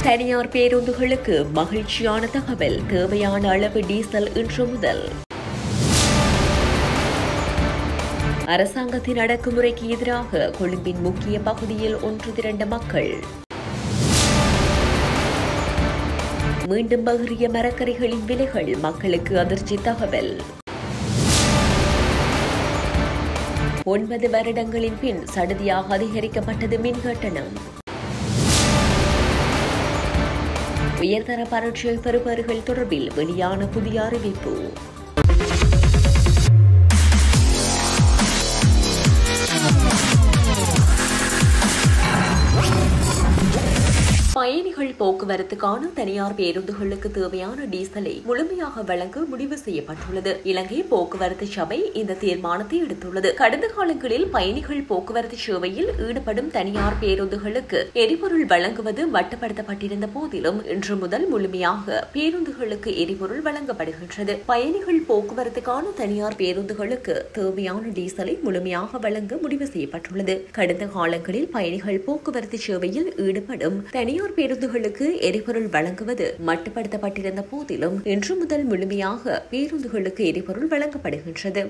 தனியார் பேருந்துகளுக்கு மகிழ்ச்சியான தகவல் தேவையான அளவு டீசல் இன்று முதல் அரசாங்கத்தின் அடக்குமுறைக்கு எதிராக கொழும்பின் முக்கிய பகுதியில் ஒன்று திரண்ட மக்கள் மீண்டும் பகிரிய மரக்கறிகளின் விலைகள் மக்களுக்கு அதிர்ச்சி தகவல் ஒன்பது வருடங்களின் பின் சடுதியாக அதிகரிக்கப்பட்டது மின் கட்டணம் உயர்தர பரீட்சை பெறுபவர்கள் தொடர்பில் வெளியான புதிய அறிவிப்பு பயணிகள் போக்குவரத்துக்கான தனியார் பேருந்துகளுக்கு தேவையான டீசலை முழுமையாக வழங்க முடிவு செய்யப்பட்டுள்ளது இலங்கை போக்குவரத்து சபை இந்த தீர்மானத்தை எடுத்துள்ளது கடந்த காலங்களில் பயணிகள் போக்குவரத்து சேவையில் ஈடுபடும் தனியார் பேருந்துகளுக்கு எரிபொருள் வழங்குவது மட்டுப்படுத்தப்பட்டிருந்த போதிலும் இன்று முதல் முழுமையாக பேருந்துகளுக்கு எரிபொருள் வழங்கப்படுகின்றது பயணிகள் போக்குவரத்துக்கான தனியார் பேருந்துகளுக்கு தேவையான டீசலை முழுமையாக வழங்க முடிவு செய்யப்பட்டுள்ளது கடந்த காலங்களில் பயணிகள் போக்குவரத்து சேவையில் ஈடுபடும் தனியார் பேருந்துகளுக்கு எரிபொருள் வழங்குவது மட்டுப்படுத்தப்பட்டிருந்த போதிலும் இன்று முதல் முழுமையாக பேருந்துகளுக்கு எரிபொருள் வழங்கப்படுகின்றது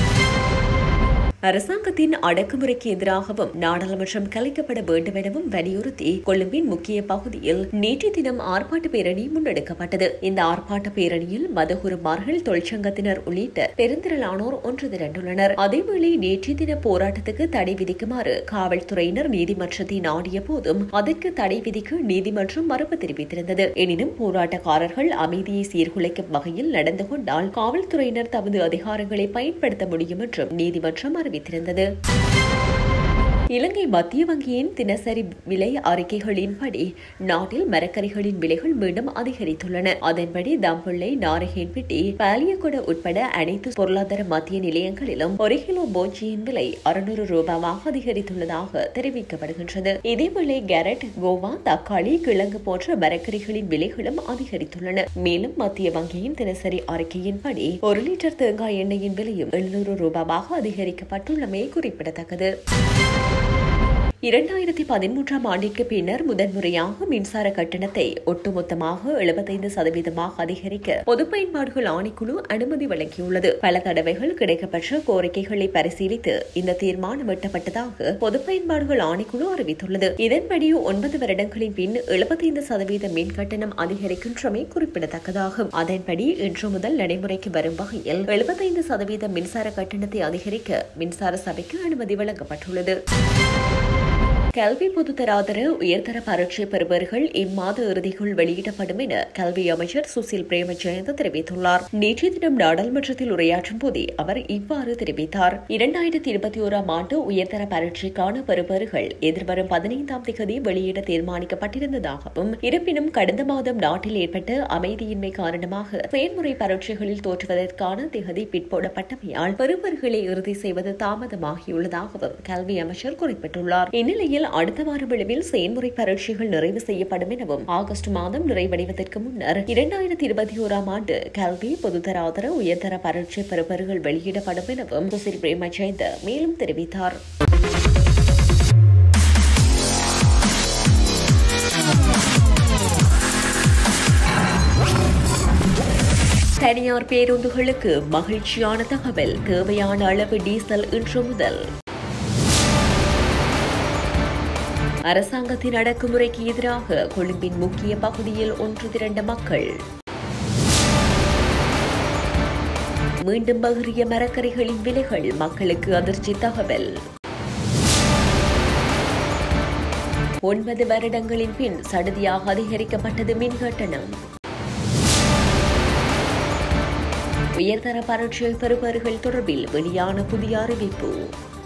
அரசாங்கத்தின் அடக்குமுறைக்கு எதிராகவும் நாடாளுமன்றம் கலைக்கப்பட வேண்டும் எனவும் வலியுறுத்தி கொழும்பின் முக்கிய பகுதியில் நேற்று தினம் ஆர்ப்பாட்ட பேரணி முன்னெடுக்கப்பட்டது இந்த ஆர்ப்பாட்ட பேரணியில் மதகுருமார்கள் தொழிற்சங்கத்தினர் உள்ளிட்ட பெருந்திரளானோர் ஒன்று திரண்டுள்ளனர் அதேவேளை நேற்றைய தின போராட்டத்துக்கு தடை விதிக்குமாறு காவல்துறையினர் நீதிமன்றத்தை நாடிய போதும் அதற்கு தடை விதிக்க நீதிமன்றம் மறுப்பு தெரிவித்திருந்தது எனினும் போராட்டக்காரர்கள் அமைதியை சீர்குலைக்கும் வகையில் நடந்து கொண்டால் காவல்துறையினர் தமது அதிகாரங்களை பயன்படுத்த முடியும் என்றும் நீதிமன்றம் அறிவித்திருந்தது இலங்கை மத்திய வங்கியின் தினசரி விலை அறிக்கைகளின்படி நாட்டில் மரக்கறிகளின் விலைகள் மீண்டும் அதிகரித்துள்ளன அதன்படி தம்புள்ளை நாரகேன்பிட்டி பாலியகொட உட்பட அனைத்து பொருளாதார மத்திய நிலையங்களிலும் ஒரு கிலோ போஜியின் விலை அறுநூறு ரூபாவாக அதிகரித்துள்ளதாக தெரிவிக்கப்படுகின்றது இதேவேளை கேரட் கோவா தக்காளி கிழங்கு போன்ற மரக்கறிகளின் விலைகளும் அதிகரித்துள்ளன மேலும் மத்திய வங்கியின் தினசரி அறிக்கையின்படி ஒரு லிட்டர் தேங்காய் எண்ணெயின் விலையும் எழுநூறு ரூபாவாக அதிகரிக்கப்பட்டுள்ளமை குறிப்பிடத்தக்கது இரண்டாயிரத்தி பதிமூன்றாம் ஆண்டிற்கு பின்னர் முதன்முறையாக மின்சார கட்டணத்தை ஒட்டுமொத்தமாக எழுபத்தைந்து சதவீதமாக அதிகரிக்க பொது பயன்பாடுகள் ஆணைக்குழு அனுமதி வழங்கியுள்ளது பல தடவைகள் கிடைக்கப்பெற்ற கோரிக்கைகளை பரிசீலித்து இந்த தீர்மானம் எட்டப்பட்டதாக பொது பயன்பாடுகள் ஆணைக்குழு அறிவித்துள்ளது இதன்படி ஒன்பது வருடங்களின் பின் எழுபத்தைந்து சதவீத மின் கட்டணம் அதிகரிக்கின்றமை குறிப்பிடத்தக்கதாகும் அதன்படி இன்று முதல் நடைமுறைக்கு வரும் வகையில் எழுபத்தைந்து சதவீத மின்சார கட்டணத்தை அதிகரிக்க மின்சார சபைக்கு அனுமதி வழங்கப்பட்டுள்ளது கல்வி பொதுத்தராதர உயர்தர பரீட்சை பெறுபவர்கள் இம்மாத இறுதிக்குள் வெளியிடப்படும் என கல்வி அமைச்சர் சுசில் பிரேமஜெயந்த் தெரிவித்துள்ளார் நேற்றைய தினம் நாடாளுமன்றத்தில் உரையாற்றும் போதே அவர் இவ்வாறு தெரிவித்தார் இரண்டாயிரத்தி இருபத்தி ஓராம் ஆண்டு உயர்தர பரீட்சைக்கான பெறுபவர்கள் எதிர்வரும் பதினைந்தாம் திகதி வெளியிட தீர்மானிக்கப்பட்டிருந்ததாகவும் இருப்பினும் கடந்த மாதம் நாட்டில் ஏற்பட்ட அமைதியின்மை காரணமாக செயல்முறை பரீட்சைகளில் தோற்றுவதற்கான திகதி பிற்போடப்பட்டமையால் பெறுபவர்களை இறுதி செய்வது தாமதமாகியுள்ளதாகவும் கல்வி அமைச்சர் குறிப்பிட்டுள்ளார் இந்நிலையில் அடுத்த வார விளைவில் செயல்முறை பரீட்சைகள் நிறைவு செய்யப்படும் எனவும் ஆகஸ்ட் மாதம் நிறைவடைவதற்கு முன்னர் இரண்டாயிரத்தி இருபத்தி ஓராம் ஆண்டு கல்வி பொதுத்தராதர உயர்தர பரீட்சை பெறுபவர்கள் வெளியிடப்படும் எனவும் சுசில் பிரேமஜெயந்த் மேலும் தெரிவித்தார் தனியார் பேருந்துகளுக்கு மகிழ்ச்சியான தகவல் தேவையான அளவு டீசல் இன்று முதல் அரசாங்கத்தின் அடக்குமுறைக்கு எதிராக கொழும்பின் முக்கிய பகுதியில் ஒன்று திரண்ட மக்கள் மீண்டும் பகிரிய மரக்கறிகளின் விலைகள் மக்களுக்கு அதிர்ச்சி தகவல் ஒன்பது வருடங்களின் பின் சடுதியாக அதிகரிக்கப்பட்டது மின் கட்டணம் உயர்தர பரீட்சை பெறுபவர்கள் தொடர்பில் வெளியான புதிய அறிவிப்பு